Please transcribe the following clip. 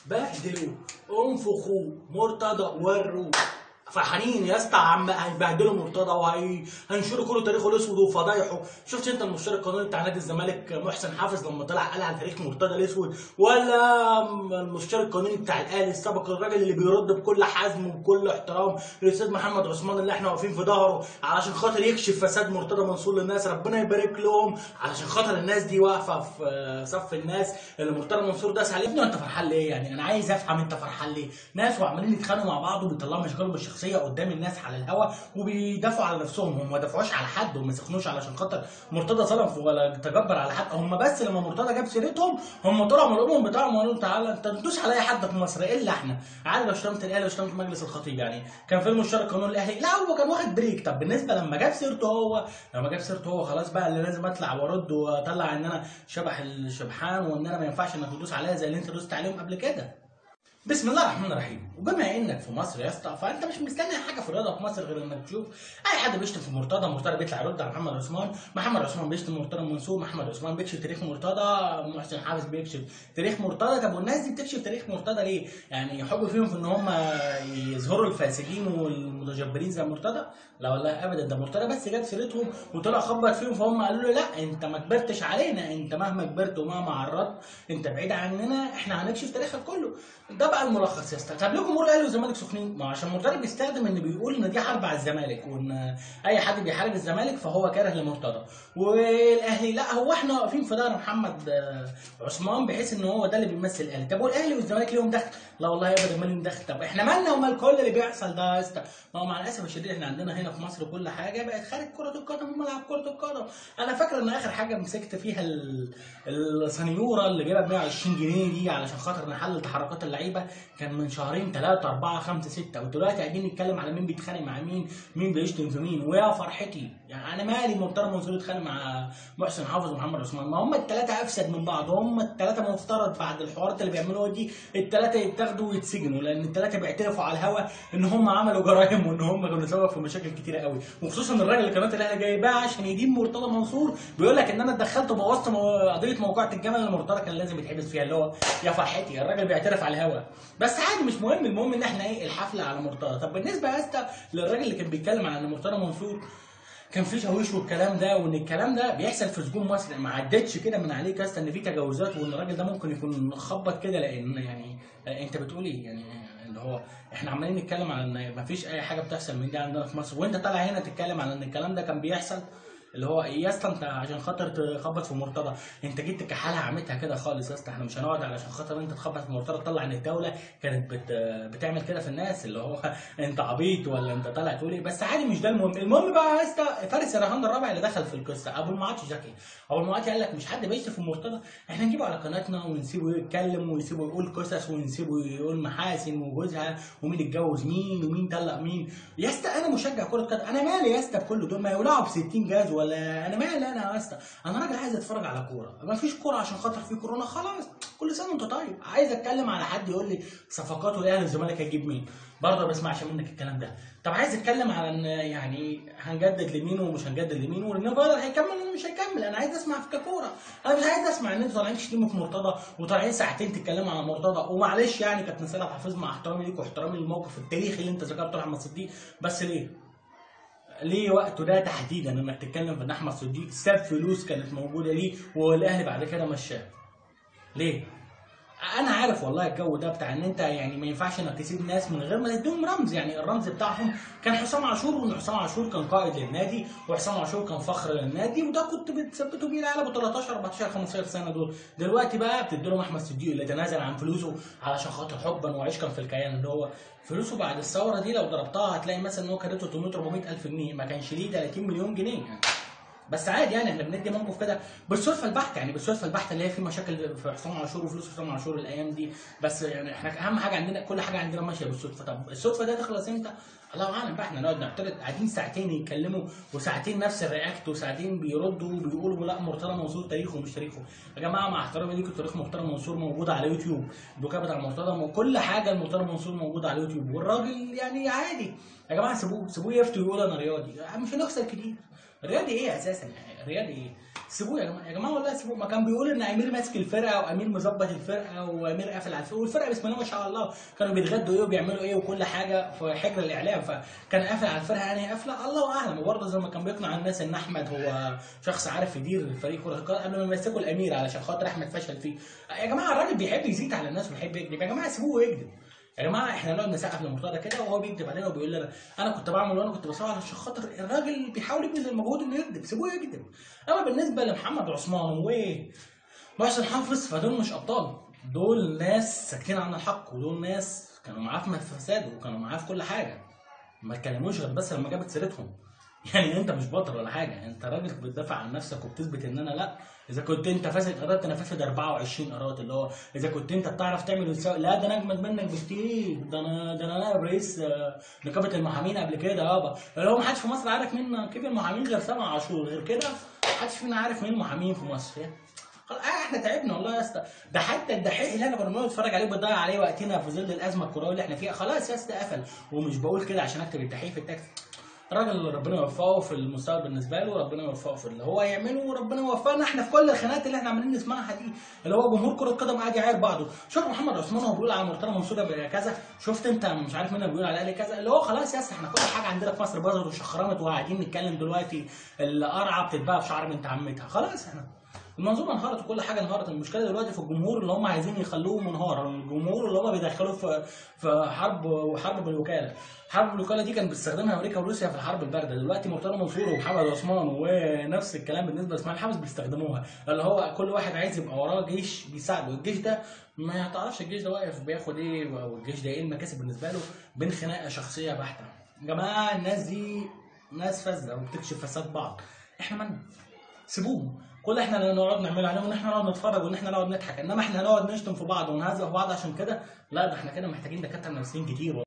بهدلوا انفخوا مرتضى وروا فرحانين يا اسطى عم هيبهدلوا مرتضى وهينشروا كل تاريخه الاسود وفضايحه شفت انت المستشار القانوني بتاع نادي الزمالك محسن حافظ لما طلع قال على تاريخ مرتضى الاسود ولا المستشار القانوني بتاع الاهلي السابق الراجل اللي بيرد بكل حزم وبكل احترام الاستاذ محمد عثمان اللي احنا واقفين في ظهره علشان خاطر يكشف فساد مرتضى منصور للناس ربنا يبارك لهم علشان خاطر الناس دي واقفه في صف الناس اللي مرتضى منصور داس عليه ابني انت فرحان ليه يعني انا عايز افهم انت فرحان ليه ناس وعمالين يتخانقوا مع بعض وبيطلعوا مشاكلهم الشخصيه قدام الناس على الهوا وبيدافعوا على نفسهم هم ما دافعوش على حد وما سخنوش علشان خاطر مرتضى ظلم ولا تجبر على حد هم بس لما مرتضى جاب سيرتهم هم طلعوا من الامم بتاعهم وقالوا تعالى انت تدوس على اي حد في مصر الا احنا عادي لو شتمت الاهلي وشتمت مجلس الخطيب يعني كان في المشترك القانوني الاهلي لا هو كان واخد بريك طب بالنسبه لما جاب سيرته هو لما جاب سيرته هو خلاص بقى اللي لازم اطلع وارد واطلع ان انا شبح الشبحان وان انا ما ينفعش انك تدوس عليا زي اللي انت دوست عليهم قبل كده بسم الله الرحمن الرحيم وبما انك في مصر يا اسطى فانت مش مستني حاجه في الرياضه في مصر غير انك تشوف اي حد بيشتم في مرتضى مرتضى بيطلع يرد على محمد عثمان محمد عثمان بيشتم مرتضى منصور محمد عثمان بيكشف تاريخ مرتضى محسن حافظ بيكشف تاريخ مرتضى طب والناس دي بتكشف تاريخ مرتضى ليه؟ يعني يحبوا فيهم في ان هم يظهروا الفاسدين والمتجبرين زي مرتضى؟ لا والله ابدا ده مرتضى بس جاب سيرتهم وطلع خبط فيهم فهم قالوا له لا انت ما كبرتش علينا انت مهما كبرت ومهما عرضت انت بعيد عننا احنا هنكشف تاريخك كله ده بقى الملخص يا اسطى طب ليه جمهور الاهلي والزمالك سخنين؟ ما عشان مرتضى بيستخدم ان بيقول ان دي حرب على الزمالك وان اي حد بيحارب الزمالك فهو كاره لمرتضى والاهلي لا هو احنا واقفين في ظهر محمد عثمان بحيث ان هو ده اللي بيمثل الاهلي طب والاهلي والزمالك ليهم دخل؟ لا والله ابدا ما ليهم دخل طب احنا مالنا ومال كل اللي بيحصل ده يا اسطى؟ ما هو مع الاسف الشديد احنا عندنا هنا في مصر كل حاجه بقت خارج كره القدم وملعب كره القدم انا فاكر ان اخر حاجه مسكت فيها السنيوره اللي جايبها ب 120 جنيه دي علشان خاطر نحلل تحركات اللعيبه كان من شهرين ثلاثه اربعه خمسه سته ودلوقتي قاعدين نتكلم على مين بيتخانق مع مين مين بيشتم في مين ويا فرحتي يعني انا مالي مرتضى منصور يتخانق مع محسن حافظ ومحمد عثمان ما هم الثلاثه افسد من بعض هم الثلاثه مفترض بعد الحوارات اللي بيعملوها دي الثلاثه يتاخدوا ويتسجنوا لان الثلاثه بيعترفوا على الهوا ان هم عملوا جرائم وان هم كانوا سبب في مشاكل كتيره قوي وخصوصا الراجل اللي قناه الاهلي جايباه عشان يدين مرتضى منصور بيقول لك ان انا اتدخلت وبوظت قضيه موقعة الجمل اللي مرتضى كان لازم يتحبس فيها اللي هو يا فرحتي الراجل بيعترف على الهوا بس عادي مش مهم المهم ان احنا ايه الحفله على مرتضى طب بالنسبه يا اسطى للراجل اللي كان بيتكلم عن ان مرتضى منصور كان في شاويش والكلام ده وان الكلام ده بيحصل في سجون مصر ما عدتش كده من عليك يا اسطى ان في تجاوزات وان الراجل ده ممكن يكون خبط كده لان يعني انت بتقول ايه يعني اللي هو احنا عمالين نتكلم على ان ما فيش اي حاجه بتحصل من دي عندنا في مصر وانت طالع هنا تتكلم على ان الكلام ده كان بيحصل اللي هو يا اسطى انت عشان خاطر تخبط في مرتضى انت جيت تكحلها عمتها كده خالص يا اسطى احنا مش هنقعد علشان خاطر انت تخبط في مرتضى تطلع ان الدوله كانت بت بتعمل كده في الناس اللي هو انت عبيط ولا انت طالع تقول ايه بس عادي مش ده المهم المهم بقى يا اسطى فارس الرهان الرابع اللي دخل في القصه ابو المعاطي زكي ابو المعاطي قال لك مش حد بيشتم في مرتضى احنا نجيبه على قناتنا ونسيبه يتكلم ونسيبه يقول قصص ونسيبه يقول محاسن وجوزها ومين اتجوز مين ومين طلق مين يا اسطى انا مشجع كره قدم انا مالي يا اسطى بكل دول ما يولعوا ب 60 جاز ولا انا مالي انا يا اسطى انا راجل عايز اتفرج على كوره ما فيش كوره عشان خاطر في كورونا خلاص كل سنه وانت طيب عايز اتكلم على حد يقول لي صفقات والاهلي والزمالك هيجيب مين برضه ما بسمعش منك الكلام ده طب عايز اتكلم على ان يعني هنجدد لمين ومش هنجدد لمين وان فايلر هيكمل ولا مش هيكمل انا عايز اسمع في ككوره انا مش عايز اسمع ان انتوا طالعين تشتموا في مرتضى وطالعين ساعتين تتكلموا على مرتضى ومعلش يعني كانت مساله حافظ مع احترامي ليك واحترامي للموقف التاريخي اللي انت ذكرته احمد صديق بس ليه؟ ليه وقته ده تحديدا انك تتكلم في ان احمد صديق ساب فلوس كانت موجوده ليه والاهلي بعد كده مشاه ليه؟ انا عارف والله الجو ده بتاع ان انت يعني ما ينفعش انك تسيب ناس من غير ما تديهم رمز يعني الرمز بتاعهم كان حسام عاشور وان حسام عاشور كان قائد للنادي وحسام عاشور كان فخر للنادي وده كنت بتثبته بيه العيال ابو 13 14 15 سنه دول دلوقتي بقى بتدي لهم احمد صديق اللي تنازل عن فلوسه علشان خاطر حبا وعشقا في الكيان اللي هو فلوسه بعد الثوره دي لو ضربتها هتلاقي مثلا ان هو كان 300 400 الف جنيه ما كانش ليه 30 مليون جنيه يعني بس عادي يعني احنا بندي موقف كده بالصدفه البحته يعني بالصدفه البحته اللي هي في مشاكل في حسام عاشور وفلوس حسام عاشور الايام دي بس يعني احنا اهم حاجه عندنا كل حاجه عندنا ماشيه بالصدفه طب الصدفه دي تخلص امتى؟ الله اعلم بقى احنا نقعد نعترض قاعدين ساعتين يتكلموا وساعتين نفس الرياكت وساعتين بيردوا وبيقولوا لا مرتضى منصور تاريخه ومش تاريخه يا جماعه مع احترامي ليكم تاريخ مرتضى منصور موجود على يوتيوب البكاء بتاع مرتضى وكل حاجه لمرتضى منصور موجوده على يوتيوب والراجل يعني عادي يا جماعه سيبوه سيبوه يفتي ويقول انا رياضي مش هنخسر كتير رياضي ايه اساسا يعني رياضي ايه سيبوه يا جماعه يا جماعه والله سيبوه ما كان بيقول ان امير ماسك الفرقه وامير مظبط الفرقه وامير قافل على الفرقه والفرقه بسم الله ما شاء الله كانوا بيتغدوا ايه وبيعملوا ايه وكل حاجه في حجر الاعلام فكان قافل على الفرقه يعني قافله الله اعلم وبرضه زي ما كان بيقنع الناس ان احمد هو شخص عارف يدير الفريق كره القدم قبل ما يمسكوا الامير علشان خاطر احمد فشل فيه يا جماعه الراجل بيحب يزيد على الناس وبيحب يكذب يا جماعه سيبوه يكذب يا جماعه احنا نقعد نسقف لمرتضى كده وهو بيكذب علينا وبيقول لنا انا كنت بعمل وانا كنت بسوي علشان خاطر الراجل بيحاول يبذل المجهود انه يكذب سيبوه يكذب اما بالنسبه لمحمد عثمان و محسن حافظ فدول مش ابطال دول ناس ساكتين عن الحق ودول ناس كانوا معاه في فساد وكانوا معاه في كل حاجه ما اتكلموش غير بس لما جابت سيرتهم يعني انت مش بطل ولا حاجه انت راجل بتدافع عن نفسك وبتثبت ان انا لا اذا كنت انت فاسد قرارات انا فاسد 24 قرارات اللي هو اذا كنت انت بتعرف تعمل وتساوي لا ده انا اجمد منك بكتير ده انا ده انا نائب رئيس آه، نقابه المحامين قبل كده يابا اللي هو ما حدش في مصر عارف مين نقيب المحامين غير سبع عاشور غير كده ما حدش فينا عارف مين المحامين في مصر خلاص آه احنا تعبنا والله يا اسطى ده حتى الدحيح اللي احنا كنا بنقعد نتفرج عليه وبنضيع عليه وقتنا في ظل الازمه الكرويه اللي احنا فيها خلاص يا اسطى قفل ومش بقول كده عشان اكتب الدحيح في التكست الراجل ربنا يوفقه في المستقبل بالنسبه له ربنا يوفقه في اللي هو يعمله وربنا يوفقنا احنا في كل الخناقات اللي احنا عمالين نسمعها دي اللي هو جمهور كره القدم قاعد يعاير بعضه شوف محمد عثمان وهو بيقول على مرتضى منصور ده كذا شفت انت مش عارف مين اللي بيقول على الاهلي كذا اللي هو خلاص يا اسطى احنا كل حاجه عندنا في مصر باظت وشخرمت وقاعدين نتكلم دلوقتي القرعه بتتباع بشعر بنت عمتها خلاص احنا المنظومه انهارت وكل حاجه انهارت المشكله دلوقتي في الجمهور اللي هم عايزين يخلوه منهار الجمهور اللي هم بيدخلوه في في حرب وحرب بالوكاله حرب الوكاله دي كان بيستخدمها امريكا وروسيا في الحرب البارده دلوقتي مرتضى منصور ومحمد عثمان ونفس الكلام بالنسبه لاسماعيل حافظ بيستخدموها اللي هو كل واحد عايز يبقى وراه جيش بيساعده الجيش ده ما تعرفش الجيش ده واقف بياخد ايه والجيش ده ايه المكاسب بالنسبه له بين خناقه شخصيه بحته يا جماعه الناس دي ناس فاسده وبتكشف فساد بعض احنا من سيبوهم كل احنا اللي نقعد نعمل عليهم ان احنا نقعد نتفرج وان احنا نقعد نضحك انما احنا نقعد نشتم في بعض ونهزق في بعض عشان كده لا ده احنا كده محتاجين دكاتره نفسيين كتير